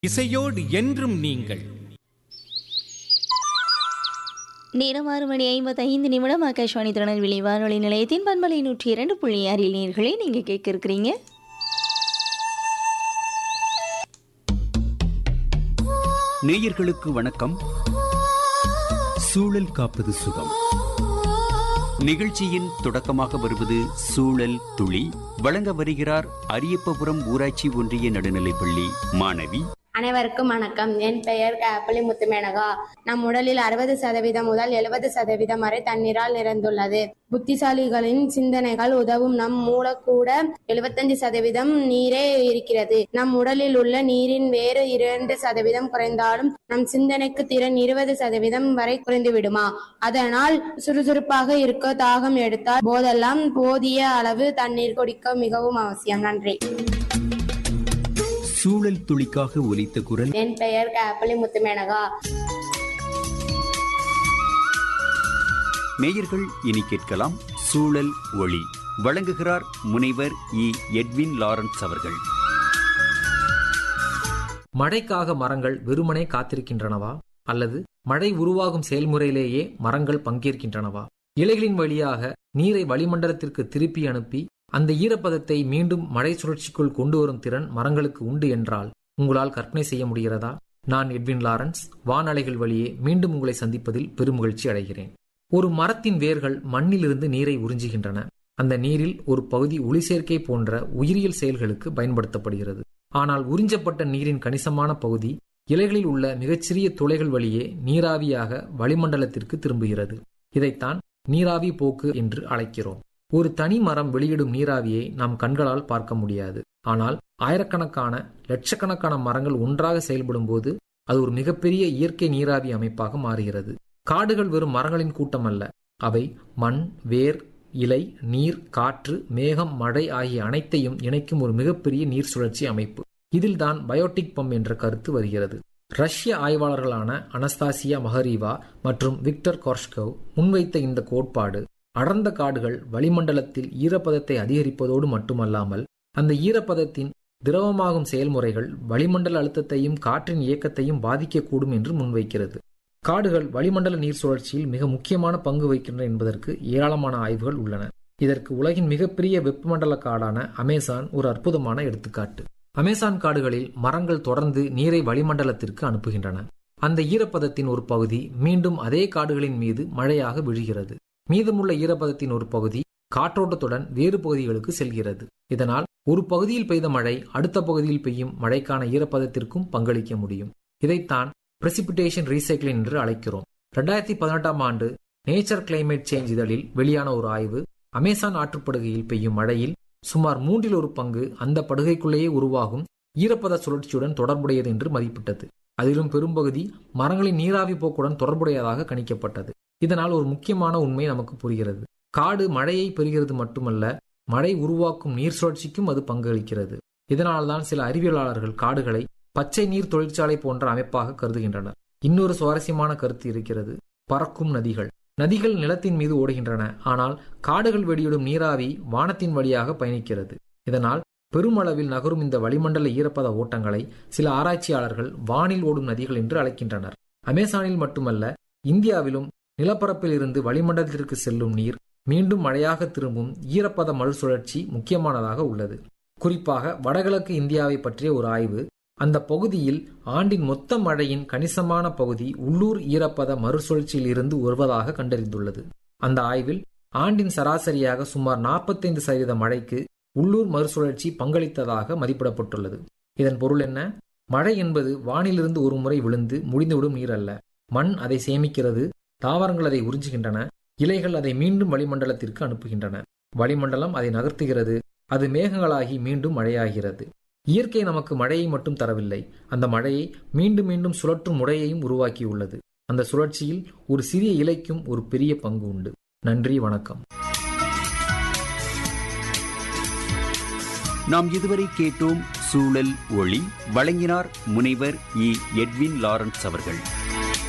இசையோடு என்றும் நீங்கள் நேரம் ஆறு மணி ஐம்பத்தைந்து நிமிடம் ஆகாஷ்வாணி திருநெல்வேலி வானொலி நிலையத்தின் பண்பலை நூற்றி இரண்டு புள்ளி ஆறில் நேர்களே நீங்கள் கேட்க இருக்கிறீங்க நேயர்களுக்கு வணக்கம் சூழல் காப்பது சுகம் நிகழ்ச்சியின் தொடக்கமாக வருவது சூழல் துளி வழங்க வருகிறார் அரியப்பபுரம் ஊராட்சி ஒன்றிய நடுநிலைப்பள்ளி மாணவி அனைவருக்கும் வணக்கம் என் பெயர் கேப்பலி முத்துமேனகா நம் உடலில் அறுபது சதவீதம் முதல் எழுபது சதவீதம் வரை தண்ணீரால் நிறைந்துள்ளது புத்திசாலிகளின் சிந்தனைகள் உதவும் நம் மூலக்கூட எழுபத்தஞ்சு சதவீதம் நீரே இருக்கிறது நம் உடலில் உள்ள நீரின் வேறு இரண்டு சதவீதம் குறைந்தாலும் நம் சிந்தனைக்கு திறன் இருபது சதவீதம் வரை குறைந்து விடுமா அதனால் சுறுசுறுப்பாக இருக்க தாகம் எடுத்தால் போதெல்லாம் போதிய அளவு தண்ணீர் குடிக்க மிகவும் அவசியம் நன்றி சூழல் துளிக்காக ஒலித்த குரல் என் பெயர் கேப்பலி முத்துமேனகா நேயர்கள் இனி கேட்கலாம் சூழல் ஒளி வழங்குகிறார் முனைவர் இ எட்வின் லாரன்ஸ் அவர்கள் மழைக்காக மரங்கள் வெறுமனே காத்திருக்கின்றனவா அல்லது மழை உருவாகும் செயல்முறையிலேயே மரங்கள் பங்கேற்கின்றனவா இலைகளின் வழியாக நீரை வளிமண்டலத்திற்கு திருப்பி அனுப்பி அந்த ஈரப்பதத்தை மீண்டும் மழை சுழற்சிக்குள் கொண்டு வரும் திறன் மரங்களுக்கு உண்டு என்றால் உங்களால் கற்பனை செய்ய முடிகிறதா நான் எட்வின் லாரன்ஸ் வானலைகள் வழியே மீண்டும் உங்களை சந்திப்பதில் பெருமகிழ்ச்சி அடைகிறேன் ஒரு மரத்தின் வேர்கள் மண்ணிலிருந்து நீரை உறிஞ்சுகின்றன அந்த நீரில் ஒரு பகுதி ஒளிசேர்க்கை போன்ற உயிரியல் செயல்களுக்கு பயன்படுத்தப்படுகிறது ஆனால் உறிஞ்சப்பட்ட நீரின் கணிசமான பகுதி இலைகளில் உள்ள மிகச்சிறிய துளைகள் வழியே நீராவியாக வளிமண்டலத்திற்கு திரும்புகிறது இதைத்தான் நீராவி போக்கு என்று அழைக்கிறோம் ஒரு தனி மரம் வெளியிடும் நீராவியை நாம் கண்களால் பார்க்க முடியாது ஆனால் ஆயிரக்கணக்கான லட்சக்கணக்கான மரங்கள் ஒன்றாக செயல்படும் போது அது ஒரு மிகப்பெரிய இயற்கை நீராவி அமைப்பாக மாறுகிறது காடுகள் வெறும் மரங்களின் கூட்டம் அல்ல அவை மண் வேர் இலை நீர் காற்று மேகம் மழை ஆகிய அனைத்தையும் இணைக்கும் ஒரு மிகப்பெரிய நீர் சுழற்சி அமைப்பு இதில்தான் பயோட்டிக் பம்ப் என்ற கருத்து வருகிறது ரஷ்ய ஆய்வாளர்களான அனஸ்தாசியா மஹரீவா மற்றும் விக்டர் கார்ஷ்கவ் முன்வைத்த இந்த கோட்பாடு அடர்ந்த காடுகள் வளிமண்டலத்தில் ஈரப்பதத்தை அதிகரிப்பதோடு மட்டுமல்லாமல் அந்த ஈரப்பதத்தின் திரவமாகும் செயல்முறைகள் வளிமண்டல அழுத்தத்தையும் காற்றின் இயக்கத்தையும் பாதிக்கக்கூடும் என்று முன்வைக்கிறது காடுகள் வளிமண்டல நீர் சுழற்சியில் மிக முக்கியமான பங்கு வகிக்கின்றன என்பதற்கு ஏராளமான ஆய்வுகள் உள்ளன இதற்கு உலகின் மிகப்பெரிய வெப்பமண்டல காடான அமேசான் ஒரு அற்புதமான எடுத்துக்காட்டு அமேசான் காடுகளில் மரங்கள் தொடர்ந்து நீரை வளிமண்டலத்திற்கு அனுப்புகின்றன அந்த ஈரப்பதத்தின் ஒரு பகுதி மீண்டும் அதே காடுகளின் மீது மழையாக விழுகிறது மீதமுள்ள ஈரப்பதத்தின் ஒரு பகுதி காற்றோட்டத்துடன் வேறு பகுதிகளுக்கு செல்கிறது இதனால் ஒரு பகுதியில் பெய்த மழை அடுத்த பகுதியில் பெய்யும் மழைக்கான ஈரப்பதத்திற்கும் பங்களிக்க முடியும் இதைத்தான் பிரசிபிடேஷன் ரீசைக்கிளிங் என்று அழைக்கிறோம் ரெண்டாயிரத்தி பதினெட்டாம் ஆண்டு நேச்சர் கிளைமேட் சேஞ்ச் இதழில் வெளியான ஒரு ஆய்வு அமேசான் ஆற்றுப்படுகையில் பெய்யும் மழையில் சுமார் மூன்றில் ஒரு பங்கு அந்த படுகைக்குள்ளேயே உருவாகும் ஈரப்பத சுழற்சியுடன் தொடர்புடையது என்று மதிப்பிட்டது அதிலும் பெரும்பகுதி மரங்களின் நீராவி போக்குடன் தொடர்புடையதாக கணிக்கப்பட்டது இதனால் ஒரு முக்கியமான உண்மை நமக்கு புரிகிறது காடு மழையை பெறுகிறது மட்டுமல்ல மழை உருவாக்கும் நீர் சுழற்சிக்கும் அது பங்களிக்கிறது இதனால்தான் சில அறிவியலாளர்கள் காடுகளை பச்சை நீர் தொழிற்சாலை போன்ற அமைப்பாக கருதுகின்றனர் இன்னொரு சுவாரஸ்யமான கருத்து இருக்கிறது பறக்கும் நதிகள் நதிகள் நிலத்தின் மீது ஓடுகின்றன ஆனால் காடுகள் வெடியிடும் நீராவி வானத்தின் வழியாக பயணிக்கிறது இதனால் பெருமளவில் நகரும் இந்த வளிமண்டல ஈரப்பத ஓட்டங்களை சில ஆராய்ச்சியாளர்கள் வானில் ஓடும் நதிகள் என்று அழைக்கின்றனர் அமேசானில் மட்டுமல்ல இந்தியாவிலும் நிலப்பரப்பில் இருந்து வளிமண்டலத்திற்கு செல்லும் நீர் மீண்டும் மழையாக திரும்பும் ஈரப்பத மறுசுழற்சி முக்கியமானதாக உள்ளது குறிப்பாக வடகிழக்கு இந்தியாவை பற்றிய ஒரு ஆய்வு அந்த பகுதியில் ஆண்டின் மொத்த மழையின் கணிசமான பகுதி உள்ளூர் ஈரப்பத மறுசுழற்சியில் இருந்து வருவதாக கண்டறிந்துள்ளது அந்த ஆய்வில் ஆண்டின் சராசரியாக சுமார் நாற்பத்தைந்து சதவீத மழைக்கு உள்ளூர் மறுசுழற்சி பங்களித்ததாக மதிப்பிடப்பட்டுள்ளது இதன் பொருள் என்ன மழை என்பது வானிலிருந்து ஒரு முறை விழுந்து முடிந்துவிடும் நீர் அல்ல மண் அதை சேமிக்கிறது தாவரங்கள் அதை உறிஞ்சுகின்றன இலைகள் அதை மீண்டும் வளிமண்டலத்திற்கு அனுப்புகின்றன வளிமண்டலம் அதை நகர்த்துகிறது அது மேகங்களாகி மீண்டும் மழையாகிறது இயற்கை நமக்கு மழையை மட்டும் தரவில்லை அந்த மழையை மீண்டும் மீண்டும் சுழற்றும் முறையையும் உருவாக்கியுள்ளது அந்த சுழற்சியில் ஒரு சிறிய இலைக்கும் ஒரு பெரிய பங்கு உண்டு நன்றி வணக்கம் நாம் இதுவரை கேட்டோம் சூழல் ஒளி வழங்கினார் முனைவர் இ எட்வின் லாரன்ஸ் அவர்கள்